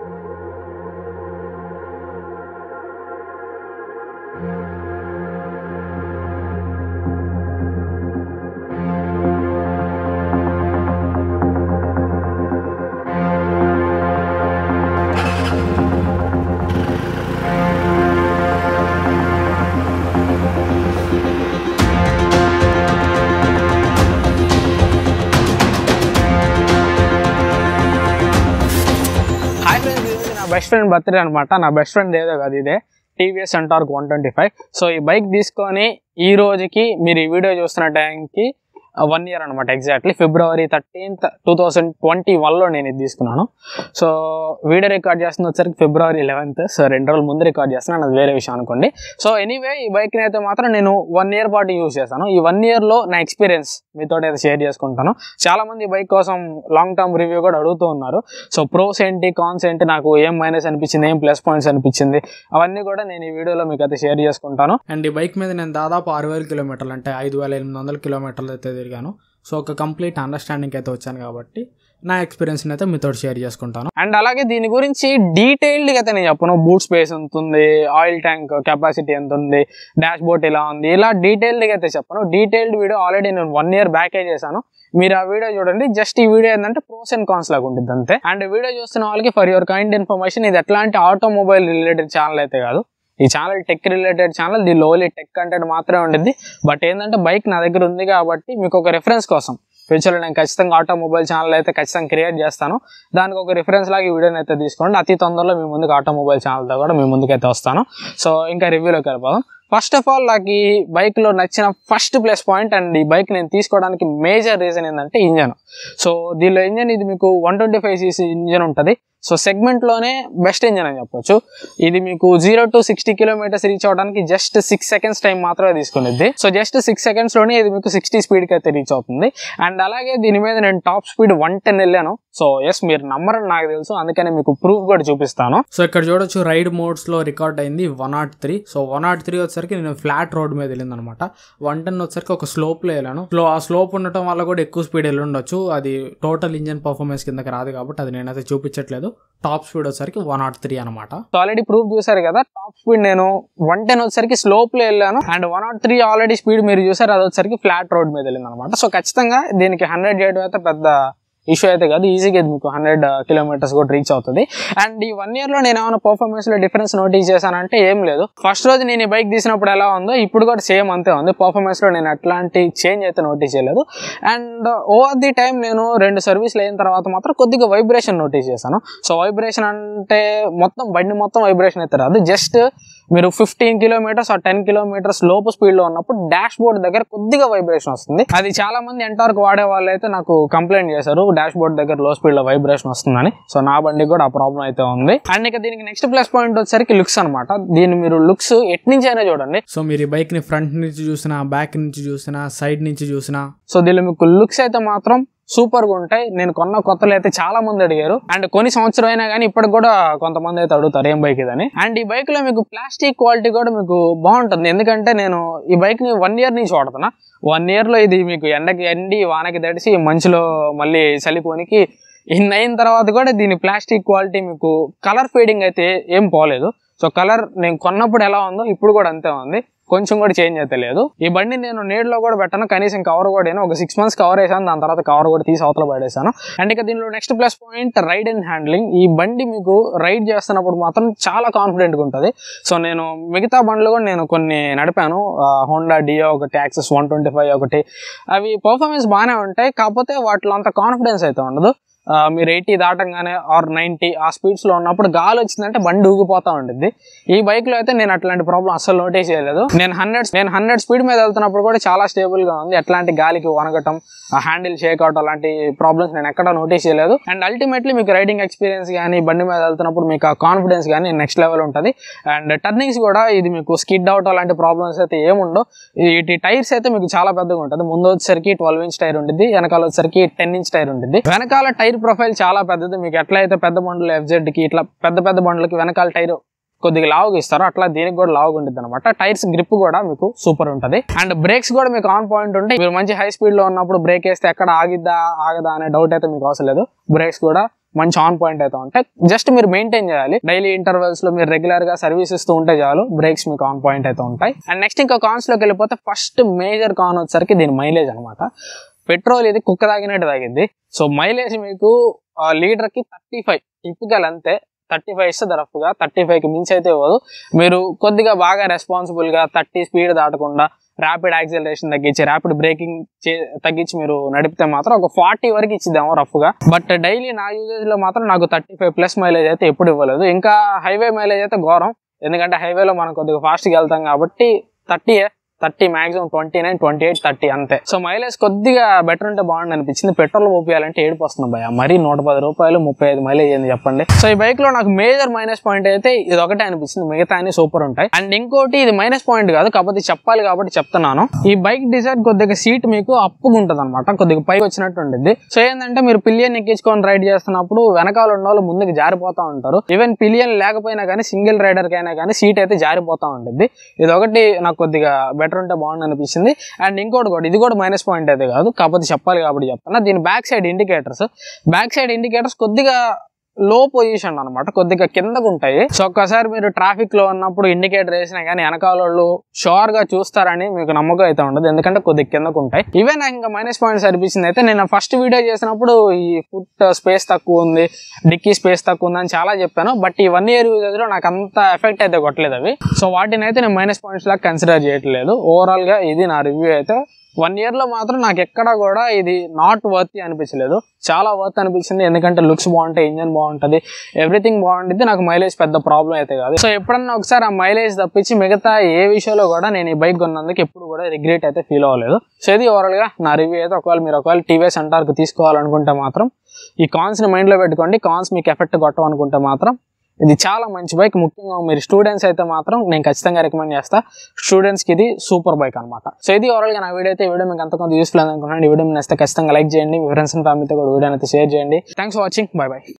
Hi friends ఇది నా best friend birthday అనమాట నా బెస్ట్ ఫ్రెండ్ ఏదో కాదు ఇదే TVS Ntorq one twenty five so ఈ బైక్ తీసుకొని ఈ రోజుకి మీరు ఈ వీడియో చూస్తున్న టైంకి వన్ ఇయర్ అనమాట exactly February thirteenth two thousand twenty వన్లో నేను ఇది తీసుకున్నాను సో వీడియో రికార్డ్ చేస్తున్న వచ్చరికి ఫిబ్రవరి లెవెన్త్ సో రెండు రోజుల ముందు రికార్డ్ చేస్తున్నాను అది వేరే విషయం అనుకోండి సో ఎనీవే ఈ బైక్ని అయితే మాత్రం నేను వన్ ఇయర్ పాటు యూజ్ చేశాను ఈ వన్ ఇయర్లో నా ఎక్స్పీరియన్స్ మీతో అయితే షేర్ చేసుకుంటాను చాలా మంది ఈ బైక్ కోసం లాంగ్ టర్మ్ రివ్యూ కూడా అడుగుతూ ఉన్నారు సో ప్రోస్ ఏంటి కాన్స్ ఏంటి నాకు ఏం మైనస్ అనిపించింది ఏం ప్లస్ పాయింట్స్ అనిపించింది అవన్నీ కూడా నేను ఈ వీడియోలో మీకు అయితే షేర్ చేసుకుంటాను అండ్ ఈ బైక్ మీద నేను దాదాపు ఆరు వేల కిలోమీటర్లు అంటే ఐదు వేల ఎనిమిది వందల కిలోమీటర్లు అయితే తిరిగాను సో ఒక కంప్లీట్ అండర్స్టాండింగ్ అయితే వచ్చాను కాబట్టి నా ఎక్స్పీరియన్స్ని అయితే మీతో షేర్ చేసుకుంటాను అండ్ అలాగే దీని గురించి డీటెయిల్డ్గా అయితే నేను చెప్పను బూట్ స్పేస్ ఎంత ఉంది ఆయిల్ ట్యాంక్ కెపాసిటీ ఎంత ఉంది డాష్ బోర్డ్ ఎలా ఉంది ఇలా డీటెయిల్డ్గా అయితే చెప్పను డీటెయిల్డ్ వీడియో ఆల్రెడీ నేను వన్ ఇయర్ బ్యాకే చేశాను మీరు ఆ వీడియో చూడండి జస్ట్ ఈ వీడియో ఏంటంటే ప్రోస్ అండ్ కాన్స్ లాగా ఉంటుంది అంతే అండ్ వీడియో చూస్తున్న వాళ్ళకి ఫర్ యువర్ కైండ్ ఇన్ఫర్మేషన్ ఇది ఎట్లాంటి ఆటోమొబైల్ రిలేటెడ్ ఛానల్ అయితే కాదు ఈ ఛానల్ టెక్ రిలేటెడ్ ఛానల్ దీనిలో ఓన్లీ టెక్ కంటెంట్ మాత్రమే ఉండింది బట్ ఏంటంటే బైక్ నా దగ్గర ఉంది కాబట్టి మీకు ఒక రెఫరెన్స్ కోసం ఫ్యూచర్లో నేను ఖచ్చితంగా ఆటోమొబైల్ ఛానల్ అయితే ఖచ్చితంగా క్రియేట్ చేస్తాను దానికి ఒక రిఫరెన్స్ లాగా ఈ వీడియోని అయితే తీసుకోండి అతి తొందరలో మీ ముందుకు ఆటోమొబైల్ ఛానల్తో కూడా మీ ముందుకు అయితే వస్తాను సో ఇంకా రివ్యూలోకి వెళ్ళిపోదాం ఫస్ట్ ఆఫ్ ఆల్ నాకు ఈ బైక్లో నచ్చిన ఫస్ట్ ప్లస్ పాయింట్ అండ్ ఈ బైక్ నేను తీసుకోవడానికి మేజర్ రీజన్ ఏంటంటే ఇంజన్ సో దీనిలో ఇంజన్ ఇది మీకు one twenty five CC engine ఉంటుంది సో సెగ్మెంట్లోనే బెస్ట్ ఇంజన్ అని చెప్పొచ్చు ఇది మీకు zero to sixty kilometres reach అవడానికి జస్ట్ సిక్స్ సెకండ్స్ టైం మాత్రమే తీసుకునేది సో జస్ట్ సిక్స్ సెకండ్స్లోనే ఇది మీకు సిక్స్టీ స్పీడ్కి అయితే రీచ్ అవుతుంది అండ్ అలాగే దీని మీద నేను టాప్ స్పీడ్ వన్ టెన్ వెళ్ళాను సో ఎస్ మీరు నమ్మరని నాకు తెలుసు అందుకనే మీకు ప్రూఫ్ కూడా చూపిస్తాను సో ఇక్కడ చూడొచ్చు రైడ్ మోడ్స్లో రికార్డ్ అయింది one not three so one not three వచ్చేసరికి నేను ఫ్లాట్ రోడ్ మీద వెళ్ళింది అనమాట వన్ టెన్ వచ్చేసరికి ఒక స్లోప్లో వెళ్ళాను స్లో ఆ స్లోప్ ఉండటం వల్ల కూడా ఎక్కువ స్పీడ్ వెళ్ళి ఉండొచ్చు అది టోటల్ ఇంజన్ పర్ఫార్మెన్స్ కిందకి రాదు కాబట్టి అది నేనైతే చూపించట్లేదు టాప్ స్పీడ్ వచ్చేసరికి వన్ నాట్ త్రీ అనమాట సో ఆల్రెడీ ప్రూఫ్ చూసారు కదా టాప్ స్పీడ్ నేను వన్ టెన్ వచ్చేసరికి స్లోప్ లో వెళ్ళాను and one not three already speed మీరు చూసారు అది వచ్చేసరికి ఫ్లాట్ రోడ్ మీద వెళ్ళింది అనమాట సో ఖచ్చితంగా దీనికి హండ్రెడ్ చేయడం అయితే పెద్ద ఇష్యూ అయితే కాదు ఈజీగా ఇది మీకు హండ్రెడ్ కిలోమీటర్స్ కూడా రీచ్ అవుతుంది అండ్ ఈ వన్ ఇయర్ లో నేను ఏమైనా పర్ఫార్మెన్స్ లో డిఫరెన్స్ నోటీస్ చేశానంటే ఏం లేదు ఫస్ట్ రోజు నేను ఈ బైక్ తీసినప్పుడు ఎలా ఉందో ఇప్పుడు కూడా సేమ్ అంతే ఉంది పర్ఫార్మెన్స్ లో నేను అట్లాంటి చేంజ్ అయితే నోటీస్ చేయలేదు అండ్ ఓవర్ ది టైం నేను రెండు సర్వీస్లు అయిన తర్వాత మాత్రం కొద్దిగా వైబ్రేషన్ నోటీస్ చేశాను సో వైబ్రేషన్ అంటే మొత్తం బండి మొత్తం వైబ్రేషన్ అయితే రాదు జస్ట్ మీరు ఫిఫ్టీన్ కిలోమీటర్స్ ఆ టెన్ కిలోమీటర్స్ లోపు స్పీడ్ లో ఉన్నప్పుడు డాష్ బోర్డ్ దగ్గర కొద్దిగా వైబ్రేషన్ వస్తుంది అది చాలా మంది ఎంటార్క్ వాడే వాళ్ళు అయితే నాకు కంప్లైంట్ చేశారు డాష్ బోర్డ్ దగ్గర లో స్పీడ్ లో వైబ్రేషన్ వస్తుందని సో నా బండికి కూడా ఆ ప్రాబ్లం అయితే ఉంది అండ్ ఇక దీనికి నెక్స్ట్ ప్లస్ పాయింట్ వచ్చేసరికి లుక్స్ అనమాట దీన్ని మీరు లుక్స్ ఎట్ నుంచి అయినా చూడండి సో మీరు ఈ బైక్ని ఫ్రంట్ నుంచి చూసినా బ్యాక్ నుంచి చూసినా సైడ్ నుంచి చూసినా సో దీనిలో మీకు లుక్స్ అయితే మాత్రం సూపర్ గా ఉంటాయి నేను కొన్న కొత్తలు అయితే చాలా మంది అడిగారు అండ్ కొన్ని సంవత్సరం అయినా కానీ ఇప్పటికి కూడా కొంతమంది అయితే అడుగుతారు ఏం బైక్ ఇదని అండ్ ఈ బైక్ లో మీకు ప్లాస్టిక్ క్వాలిటీ కూడా మీకు బాగుంటుంది ఎందుకంటే నేను ఈ బైక్ ని వన్ ఇయర్ నుంచి వాడుతున్నా వన్ ఇయర్ లో ఇది మీకు ఎండకి ఎండి వానకి తడిసి మంచులో మళ్ళీ చలిపోనికి ఇన్ని అయిన తర్వాత కూడా దీని ప్లాస్టిక్ క్వాలిటీ మీకు కలర్ ఫేడింగ్ అయితే ఏం పోలేదు సో కలర్ నేను కొన్నప్పుడు ఎలా ఉందో ఇప్పుడు కూడా అంతే ఉంది కొంచెం కూడా చేంజ్ అయితే లేదు ఈ బండి నేను నీడలో కూడా పెట్టాను కనీసం కవర్ కూడా వేయను. ఒక సిక్స్ మంత్స్ కవర్ వేసాను దాని తర్వాత కవర్ కూడా తీసి అవతల పడేసాను అండ్ ఇక దీనిలో next plus point ride and handling ఈ బండి మీకు రైడ్ చేస్తున్నప్పుడు మాత్రం చాలా కాన్ఫిడెంట్గా ఉంటుంది సో నేను మిగతా బండ్లు కూడా నేను కొన్ని నడిపాను హోండా డియో ఒకటి యాక్సెస్ వన్ ట్వంటీ ఫైవ్ ఒకటి అవి పర్ఫార్మెన్స్ బాగానే ఉంటాయి కాకపోతే వాటిలో అంత కాన్ఫిడెన్స్ అయితే ఉండదు ఆ, మీరు ఎయిటీ దాటంగానే ఆర్ నైంటీ ఆ స్పీడ్స్లో ఉన్నప్పుడు గాలి వచ్చిందంటే బండి ఊగిపోతూ ఉంటుంది ఈ బైక్లో అయితే నేను అట్లాంటి ప్రాబ్లం అస్సలు నోటీస్ చేయలేదు నేను హండ్రెడ్ నేను హండ్రెడ్ స్పీడ్ మీద వెళ్తున్నప్పుడు కూడా చాలా స్టేబుల్గా ఉంది ఎట్లాంటి గాలికి వనగటం ఆ హ్యాండిల్ షేక్ అవుట్ అలాంటి ప్రాబ్లమ్స్ నేను ఎక్కడ నోటీస్ చేయలేదు అండ్ అల్టిమేట్లీ మీకు రైడింగ్ ఎక్స్పీరియన్స్ కానీ బండి మీద వెళ్తున్నప్పుడు మీకు ఆ కాన్ఫిడెన్స్ కానీ నెక్స్ట్ లెవెల్ ఉంటుంది అండ్ టర్నింగ్స్ కూడా ఇది మీకు స్కిడ్ అవుట్ అలాంటి ప్రాబ్లమ్స్ అయితే ఏముండవు ఈ టైర్స్ అయితే మీకు చాలా పెద్దగా ఉంటుంది ముందు వచ్చేసరికి ట్వెల్వ్ ఇంచ్ టైర్ ఉంటుంది వెనకాల వచ్చేసరికి టెన్ ఇంచ్ టైర్ ఉంటుంది వెనకాల టైర్ ప్రొఫైల్ చాలా పెద్దది మీకు ఎట్లయితే పెద్ద బండ్లు FZ కి ఇట్లా పెద్ద పెద్ద బండ్లకి వెనకాల టైర్ కొద్దిగా లావుగా ఇస్తారు అట్లా దీనికి కూడా లావుగా ఉంటుంది అనమాట టైర్స్ గ్రిప్ కూడా మీకు సూపర్ ఉంటుంది అండ్ బ్రేక్స్ కూడా మీకు ఆన్ పాయింట్ ఉంటాయి మీరు మంచి హై స్పీడ్ లో ఉన్నప్పుడు బ్రేక్ వేస్తే ఎక్కడ ఆగిద్దా ఆగదా అనే డౌట్ అయితే మీకు అవసరం లేదు బ్రేక్స్ కూడా మంచి ఆన్ పాయింట్ అయితే ఉంటాయి జస్ట్ మీరు మెయింటైన్ చేయాలి డైలీ ఇంటర్వెల్స్ లో మీరు రెగ్యులర్ గా సర్వీస్ ఇస్తూ ఉంటే చాలు బ్రేక్స్ మీకు ఆన్ పాయింట్ అయితే ఉంటాయి అండ్ నెక్స్ట్ ఇంకా కాన్స్ లోకి వెళ్ళిపోతే ఫస్ట్ మేజర్ కాన్ వచ్చేసరికి దీని మైలేజ్ అనమాట పెట్రోల్ ఇది కుక్క తాగినట్టు తాగింది సో మైలేజ్ మీకు లీటర్ కి థర్టీ ఫైవ్ టిపికల్ అంతే థర్టీ ఫైవ్ ఇస్తుంది రఫ్ గా థర్టీ ఫైవ్ కి మించి అయితే ఇవ్వదు మీరు కొద్దిగా బాగా రెస్పాన్సిబుల్ గా థర్టీ స్పీడ్ దాటకుండా ర్యాపిడ్ యాక్సిలరేషన్ తగ్గించి ర్యాపిడ్ బ్రేకింగ్ తగ్గించి మీరు నడిపితే మాత్రం ఒక ఫార్టీ వరకు ఇచ్చిద్దాము రఫ్ గా బట్ డైలీ నా యూజేజ్ లో మాత్రం నాకు థర్టీ ఫైవ్ ప్లస్ మైలేజ్ అయితే ఎప్పుడు ఇవ్వలేదు ఇంకా హైవే మైలేజ్ అయితే ఘోరం ఎందుకంటే హైవేలో మనం కొద్దిగా fast గా వెళ్తాం కాబట్టి thirty thirty maximum twenty nine twenty eight thirty అంతే సో మైలేజ్ కొద్దిగా బెటర్ ఉంటే బాగుంది అనిపించింది పెట్రోల్ పోపియాలంటే ఏడుపు వస్తుంది భయ మరీ నూట పది రూపాయలు ముప్పై ఐదు మైలేజ్ ఏంది చెప్పండి సో ఈ బైక్ లో నాకు మేజర్ మైనస్ పాయింట్ అయితే ఇది ఒకటే అనిపించింది మిగతా అన్ని సూపర్ ఉంటాయి అండ్ ఇంకోటి ఇది మైనస్ పాయింట్ కాదు కాకపోతే చెప్పాలి కాబట్టి చెప్తున్నాను ఈ బైక్ డిజైన్ కొద్దిగా సీట్ మీకు అప్పుగా ఉంటుంది అనమాట కొద్దిగా పైకి వచ్చినట్టు ఉంటుంది సో ఏంటంటే మీరు పిలియన్ ఎక్కించుకొని రైడ్ చేస్తున్నప్పుడు వెనకాల ఉన్న వాళ్ళు ముందుకు జారిపోతా ఉంటారు ఈవెన్ పిలియన్ లేకపోయినా కానీ సింగిల్ రైడర్ కైనా కానీ సీట్ అయితే జారిపోతా ఉంటుంది ఇది ఒకటి నాకు కొద్దిగా బెటర్ ఉంటే బాగుంది అనిపించింది అండ్ ఇంకోటి కూడా ఇది కూడా మైనస్ పాయింట్ అయితే కాదు కాకపోతే చెప్పాలి కాబట్టి చెప్తున్నా దీని back side indicators back side indicators కొద్దిగా లో పొజిషన్ అన్నమాట కొద్దిగా కిందకు ఉంటాయి సో ఒక్కసారి మీరు ట్రాఫిక్ లో ఉన్నప్పుడు ఇండికేటర్ వేసినా కానీ వెనకాల వాళ్ళు షూర్ గా చూస్తారని మీకు నమ్మకం అయితే ఉండదు ఎందుకంటే కొద్దిగా కిందకు ఉంటాయి ఇవే నాకు ఇంకా మైనస్ పాయింట్స్ అనిపించింది అయితే నేను ఫస్ట్ వీడియో చేసినప్పుడు ఈ ఫుట్ స్పేస్ తక్కువ ఉంది డిక్కీ స్పేస్ తక్కువ ఉంది అని చాలా చెప్పాను బట్ ఈ వన్ ఇయర్ యూజెస్ లో నాకు అంత ఎఫెక్ట్ అయితే కొట్టలేదు అవి సో వాటిని అయితే నేను మైనస్ పాయింట్స్ లాగా కన్సిడర్ చేయట్లేదు ఓవరాల్ గా ఇది నా రివ్యూ అయితే వన్ ఇయర్ లో మాత్రం నాకు ఎక్కడ కూడా ఇది నాట్ వర్త్ అనిపించలేదు చాలా వర్త్ అనిపించింది ఎందుకంటే లుక్స్ బాగుంటాయి ఇంజన్ బాగుంటది ఎవ్రీథింగ్ బాగుంటుంది నాకు మైలేజ్ పెద్ద ప్రాబ్లం అయితే కాదు సో ఎప్పుడన్నా ఒకసారి ఆ మైలేజ్ తప్పించి మిగతా ఏ విషయంలో కూడా నేను ఈ బైక్ కొన్నందుకు ఎప్పుడు కూడా రిగ్రెట్ అయితే ఫీల్ అవ్వలేదు సో ఇది ఓవరాల్ గా నా రివ్యూ అయితే ఒకవేళ మీరు ఒకవేళ టీవీఎస్ అంటార్కు తీసుకోవాలనుకుంటే మాత్రం ఈ కాన్స్ ని మైండ్ లో పెట్టుకోండి కాన్స్ మీకు ఎఫెక్ట్ కొట్టమనుకుంటే మాత్రం ఇది చాలా మంచి బైక్ ముఖ్యంగా మీరు స్టూడెంట్స్ అయితే మాత్రం నేను ఖచ్చితంగా రికమెండ్ చేస్తా స్టూడెంట్స్ కి ఇది సూపర్ బైక్ అనమాట సో ఇది ఓవరాల్ గా నా వీడియో అయితే ఈ వీడియో మీకు అంతకొంత యూస్ఫుల్ అనుకుంటున్నాను ఈ వీడియో నచ్చితే ఖచ్చితంగా లైక్ చేయండి మీ ఫ్రెండ్స్ అండ్ ఫ్యామిలీతో కూడా వీడియో అయితే షేర్ చేయండి thanks for watching bye by